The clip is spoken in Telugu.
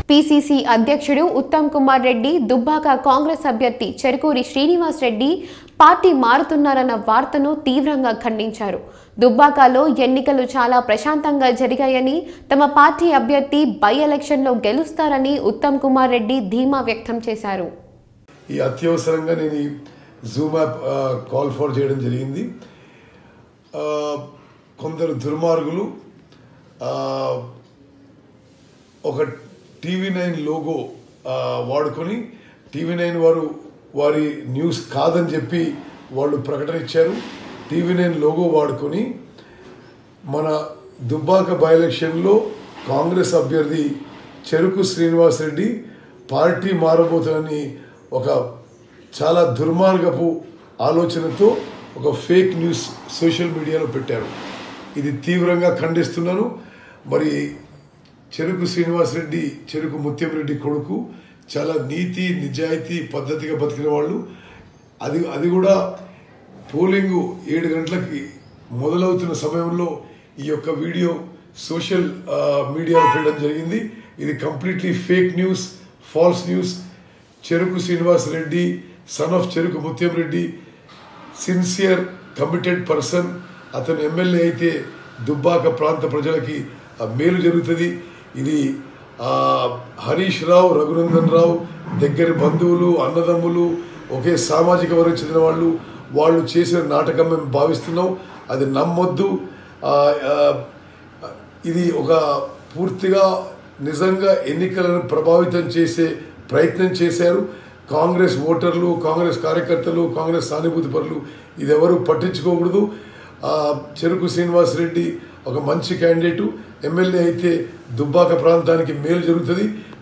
పీసీసీ అధ్యక్షుడు ఉత్తమ్ కుమార్ రెడ్డి దుబ్బాక కాంగ్రెస్ అభ్యర్థి చెరుకూరి శ్రీనివాస్ రెడ్డి పార్టీ మారుతున్నారన్న వార్తను తీవ్రంగా ఖండించారు దుబ్బాకలో ఎన్నికలు చాలా ప్రశాంతంగా జరిగాయని తమ పార్టీ అభ్యర్థి బై ఎలక్షన్లో గెలుస్తారని ఉత్తమ్ కుమార్ రెడ్డి ధీమా వ్యక్తం చేశారు ఈ అత్యవసరంగా నేను ఈ జూమ్ యాప్ ఆ, కాల్ ఫర్ చేయడం జరిగింది ఆ, కొందరు దుర్మార్గులు ఆ, ఒక టీవీ నైన్ లోగో ఆ, వాడుకొని టీవీ నైన్ వారు వారి న్యూస్ కాదని చెప్పి వాళ్ళు ప్రకటన ఇచ్చారు టీవీ నైన్ లోగో వాడుకొని మన దుబ్బాక బై ఎలక్షన్లో కాంగ్రెస్ అభ్యర్థి చెరుకు శ్రీనివాస్ రెడ్డి పార్టీ మారబోతుందని ఒక చాలా దుర్మార్గపు ఆలోచనతో ఒక ఫేక్ న్యూస్ సోషల్ మీడియాలో పెట్టారు ఇది తీవ్రంగా ఖండిస్తున్నాను మరి చెరుకు శ్రీనివాస్ రెడ్డి చెరుకు ముత్యం రెడ్డి కొడుకు చాలా నీతి నిజాయితీ పద్ధతిగా బతికిన వాళ్ళు అది అది కూడా పోలింగ్ ఏడు గంటలకి మొదలవుతున్న సమయంలో ఈ యొక్క వీడియో సోషల్ ఆ, మీడియాలో పెట్టడం జరిగింది ఇది completely fake news false news Cheruku Srinivas Reddy son of Cheruku Muthyam Reddy sincere committed person అతను ఎమ్మెల్యే అయితే దుబ్బాక ప్రాంత ప్రజలకి ఆ మేలు జరుగుతుంది ఇది ఆ, హరీష్ రావు రఘునందన్ రావు దగ్గరి బంధువులు అన్నదమ్ములు ఒకే సామాజిక వర్గం చెందిన వాళ్ళు వాళ్ళు చేసిన నాటకం మేము భావిస్తున్నాం అది నమ్మొద్దు ఆ, ఆ, ఇది ఒక పూర్తిగా నిజంగా ఎన్నికలను ప్రభావితం చేసే ప్రయత్నం చేశారు కాంగ్రెస్ ఓటర్లు కాంగ్రెస్ కార్యకర్తలు కాంగ్రెస్ సానుభూతి పరులు ఇది ఎవరు పట్టించుకోకూడదు ఆ, చెరుకు శ్రీనివాస్ రెడ్డి ఒక మంచి క్యాండిడేటు ఎమ్మెల్యే అయితే దుబ్బాక ప్రాంతానికి మేలు జరుగుతుంది